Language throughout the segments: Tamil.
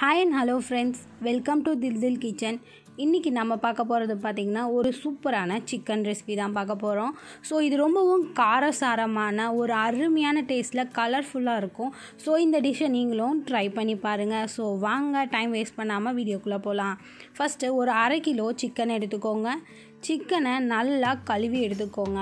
hi and hello friends welcome to Dil Dil kitchen இன்றைக்கி நம்ம பார்க்க போகிறது பார்த்திங்கன்னா ஒரு சூப்பரான சிக்கன் ரெசிபி தான் பார்க்க போகிறோம் ஸோ இது ரொம்பவும் காரசாரமான ஒரு அருமையான டேஸ்ட்டில் கலர்ஃபுல்லாக இருக்கும் ஸோ இந்த டிஷ்ஷை நீங்களும் ட்ரை பண்ணி பாருங்கள் ஸோ வாங்க டைம் வேஸ்ட் பண்ணாமல் வீடியோக்குள்ளே போகலாம் ஃபஸ்ட்டு ஒரு அரை கிலோ சிக்கன் எடுத்துக்கோங்க சிக்கனை நல்லா கழுவி எடுத்துக்கோங்க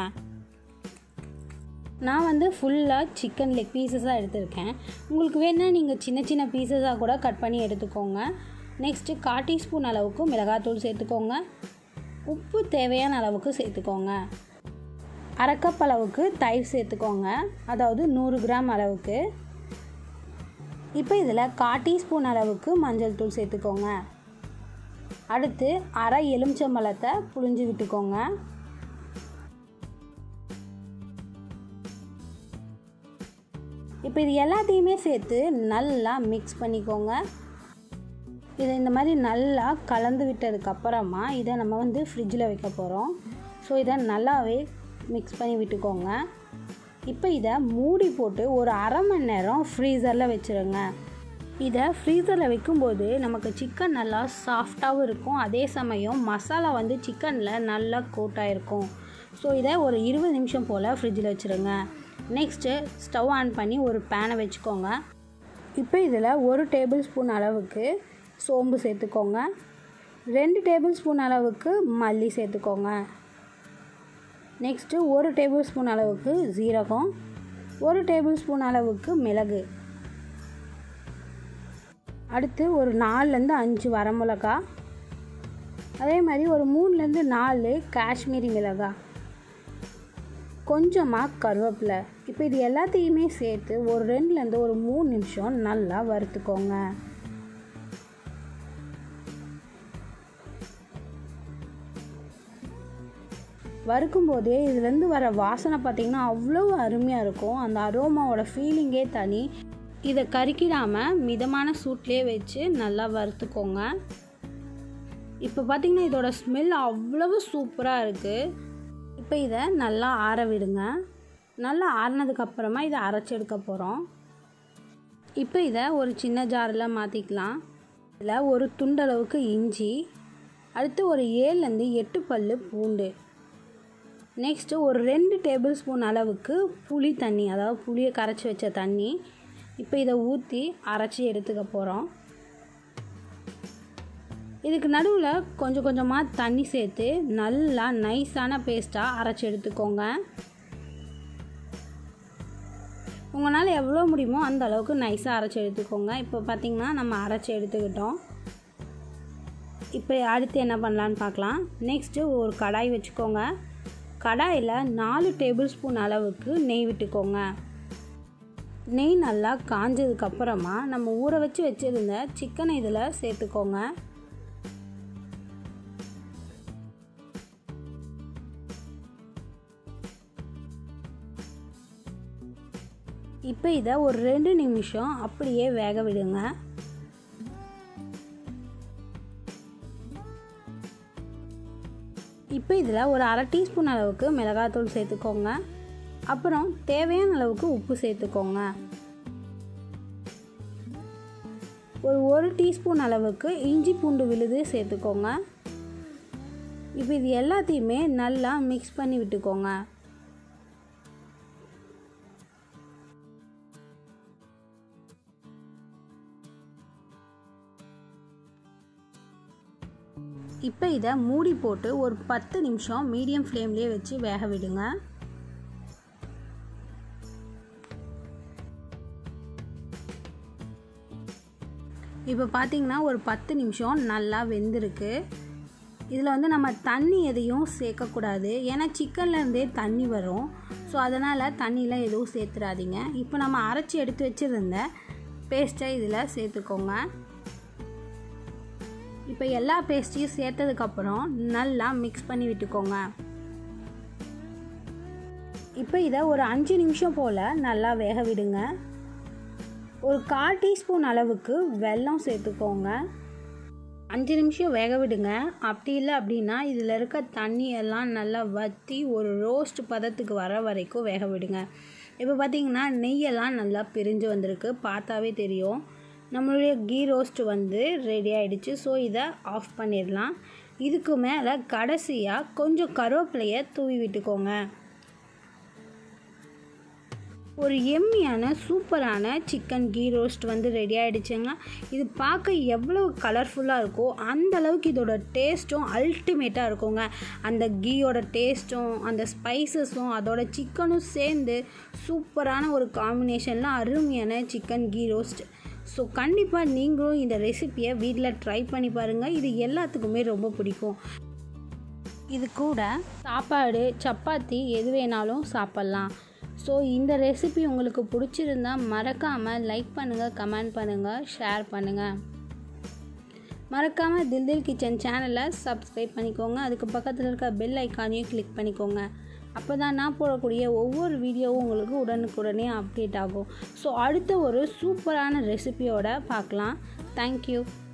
நான் வந்து ஃபுல்லாக சிக்கன் லெக் பீசஸாக எடுத்திருக்கேன் உங்களுக்கு வேணால் நீங்கள் சின்ன சின்ன பீசஸாக கூட கட் பண்ணி எடுத்துக்கோங்க நெக்ஸ்ட்டு கால் டீஸ்பூன் அளவுக்கு மிளகாத்தூள் சேர்த்துக்கோங்க உப்பு தேவையான அளவுக்கு சேர்த்துக்கோங்க அரை கப் அளவுக்கு தயிர் சேர்த்துக்கோங்க அதாவது நூறு கிராம் அளவுக்கு இப்போ இதில் கால் டீஸ்பூன் அளவுக்கு மஞ்சள் தூள் சேர்த்துக்கோங்க அடுத்து அரை எலுமிச்சம்பழத்தை புழிஞ்சு விட்டுக்கோங்க இப்போ இது எல்லாத்தையுமே சேர்த்து நல்லா மிக்ஸ் பண்ணிக்கோங்க இதை இந்த மாதிரி நல்லா கலந்து விட்டதுக்கப்புறமா இதை நம்ம வந்து ஃப்ரிட்ஜில் வைக்க போகிறோம் ஸோ இதை நல்லாவே மிக்ஸ் பண்ணி விட்டுக்கோங்க இப்போ இதை மூடி போட்டு ஒரு அரை மணி நேரம் ஃப்ரீசரில் வச்சுருங்க இதை ஃப்ரீசரில் வைக்கும்போது நமக்கு சிக்கன் நல்லா சாஃப்டாகவும் இருக்கும் அதே சமயம் மசாலா வந்து சிக்கனில் நல்லா கோட்டாக இருக்கும் ஸோ இதை ஒரு இருபது நிமிஷம் போல் ஃப்ரிட்ஜில் வச்சுருங்க நெக்ஸ்ட்டு ஸ்டவ் ஆன் பண்ணி ஒரு பேனை வச்சுக்கோங்க இப்போ இதில் ஒரு டேபிள் ஸ்பூன் அளவுக்கு சோம்பு சேர்த்துக்கோங்க ரெண்டு டேபிள் ஸ்பூன் அளவுக்கு மல்லி சேர்த்துக்கோங்க நெக்ஸ்ட்டு ஒரு டேபிள் ஸ்பூன் அளவுக்கு ஜீரகம் ஒரு டேபிள் ஸ்பூன் அளவுக்கு மிளகு அடுத்து ஒரு நாலுலேருந்து அஞ்சு வரமிளகா அதே மாதிரி ஒரு மூணுலேருந்து நாலு காஷ்மீரி மிளகாய் கொஞ்சமாக கருவேப்பிலை இப்போ இது எல்லாத்தையுமே சேர்த்து ஒரு ரெண்டுலேருந்து ஒரு மூணு நிமிஷம் நல்லா வறுத்துக்கோங்க வறுக்கும் போதே இதுலேருந்து வர வாசனை பார்த்திங்கன்னா அவ்வளோ அருமையாக இருக்கும் அந்த அரோமாவோட ஃபீலிங்கே தனி இதை கருக்கிடாமல் மிதமான சூட்லேயே வச்சு நல்லா வறுத்துக்கோங்க இப்போ பார்த்திங்கன்னா இதோட ஸ்மெல் அவ்வளவு சூப்பராக இருக்குது இப்போ இதை நல்லா ஆற விடுங்க நல்லா ஆறினதுக்கப்புறமா இதை அரைச்சி எடுக்க போகிறோம் இப்போ இதை ஒரு சின்ன ஜாரில் மாற்றிக்கலாம் இதில் ஒரு துண்டளவுக்கு இஞ்சி அடுத்து ஒரு ஏழுலேருந்து எட்டு பல் பூண்டு நெக்ஸ்ட்டு ஒரு ரெண்டு டேபிள் ஸ்பூன் அளவுக்கு புளி தண்ணி அதாவது புளியை கரைச்சி வச்ச தண்ணி இப்போ இதை ஊற்றி அரைச்சி எடுத்துக்க போகிறோம் இதுக்கு நடுவில் கொஞ்சம் கொஞ்சமாக தண்ணி சேர்த்து நல்லா நைஸான பேஸ்ட்டாக அரைச்சி எடுத்துக்கோங்க உங்களால் எவ்வளோ முடியுமோ அந்த அளவுக்கு நைஸாக அரைச்சி எடுத்துக்கோங்க இப்போ பார்த்திங்கன்னா நம்ம அரைச்சி எடுத்துக்கிட்டோம் இப்போ அடுத்து என்ன பண்ணலான்னு பார்க்கலாம் நெக்ஸ்ட்டு ஒரு கடாய் வச்சுக்கோங்க கடாயில் நாலு டேபிள் ஸ்பூன் அளவுக்கு நெய் விட்டுக்கோங்க நெய் நல்லா காஞ்சதுக்கப்புறமா நம்ம ஊற வச்சு வச்சுருந்த சிக்கனை இதில் சேர்த்துக்கோங்க இப்போ இதை ஒரு ரெண்டு நிமிஷம் அப்படியே வேக விடுங்க இப்போ இதில் ஒரு அரை டீஸ்பூன் அளவுக்கு மிளகாத்தூள் சேர்த்துக்கோங்க அப்புறம் தேவையான அளவுக்கு உப்பு சேர்த்துக்கோங்க ஒரு ஒரு டீஸ்பூன் அளவுக்கு இஞ்சி பூண்டு விழுது சேர்த்துக்கோங்க இப்போ இது எல்லாத்தையுமே நல்லா மிக்ஸ் பண்ணி விட்டுக்கோங்க இப்போ இதை மூடி போட்டு ஒரு பத்து நிமிஷம் மீடியம் ஃப்ளேம்லேயே வச்சு வேக விடுங்க இப்போ பார்த்தீங்கன்னா ஒரு பத்து நிமிஷம் நல்லா வெந்திருக்கு இதில் வந்து நம்ம தண்ணி எதையும் சேர்க்கக்கூடாது ஏன்னா சிக்கன்லேருந்தே தண்ணி வரும் ஸோ அதனால் தண்ணியில் எதுவும் சேர்த்துடாதீங்க இப்போ நம்ம அரைச்சி எடுத்து வச்சுருந்த பேஸ்ட்டை இதில் சேர்த்துக்கோங்க இப்போ எல்லா பேஸ்ட்டையும் சேர்த்ததுக்கப்புறம் நல்லா மிக்ஸ் பண்ணி விட்டுக்கோங்க இப்போ இதை ஒரு அஞ்சு நிமிஷம் போல் நல்லா வேக விடுங்க ஒரு கால் டீஸ்பூன் அளவுக்கு வெல்லம் சேர்த்துக்கோங்க அஞ்சு நிமிஷம் வேக விடுங்க அப்படி இல்லை அப்படின்னா இதில் இருக்க தண்ணி எல்லாம் நல்லா வற்றி ஒரு ரோஸ்ட் பதத்துக்கு வர வரைக்கும் வேக விடுங்க இப்போ பார்த்திங்கன்னா நெய்யெல்லாம் நல்லா பிரிஞ்சு வந்திருக்கு பார்த்தாவே தெரியும் நம்மளுடைய கீ ரோஸ்ட் வந்து ரெடி ஆகிடுச்சு ஸோ இதை ஆஃப் பண்ணிடலாம் இதுக்கு மேலே கடைசியாக கொஞ்சம் கருவேப்பிலையை தூவி விட்டுக்கோங்க ஒரு எம்மியான சூப்பரான சிக்கன் கீ ரோஸ்ட் வந்து ரெடி ஆகிடுச்சுங்க இது பார்க்க எவ்வளோ கலர்ஃபுல்லாக இருக்கோ அந்த அளவுக்கு இதோட டேஸ்ட்டும் அல்டிமேட்டாக இருக்குங்க அந்த கீயோட டேஸ்ட்டும் அந்த ஸ்பைசஸும் அதோட சிக்கனும் சேர்ந்து சூப்பரான ஒரு காம்பினேஷனில் அருமையான சிக்கன் கீ ரோஸ்ட் ஸோ கண்டிப்பாக நீங்களும் இந்த ரெசிப்பியை வீட்டில் ட்ரை பண்ணி பாருங்கள் இது எல்லாத்துக்குமே ரொம்ப பிடிக்கும் இது கூட சாப்பாடு சப்பாத்தி எது வேணாலும் சாப்பிட்லாம் ஸோ இந்த ரெசிபி உங்களுக்கு பிடிச்சிருந்தா மறக்காமல் லைக் பண்ணுங்கள் கமெண்ட் பண்ணுங்கள் ஷேர் பண்ணுங்கள் மறக்காமல் தில் தில் கிச்சன் சேனலை சப்ஸ்கிரைப் பண்ணிக்கோங்க அதுக்கு பக்கத்தில் இருக்க பெல் ஐக்கானையும் கிளிக் பண்ணிக்கோங்க அப்போ தான் நான் போடக்கூடிய ஒவ்வொரு வீடியோவும் உங்களுக்கு உடனுக்குடனே அப்டேட் ஆகும் ஸோ அடுத்த ஒரு சூப்பரான ரெசிபியோட பார்க்கலாம் தேங்க்யூ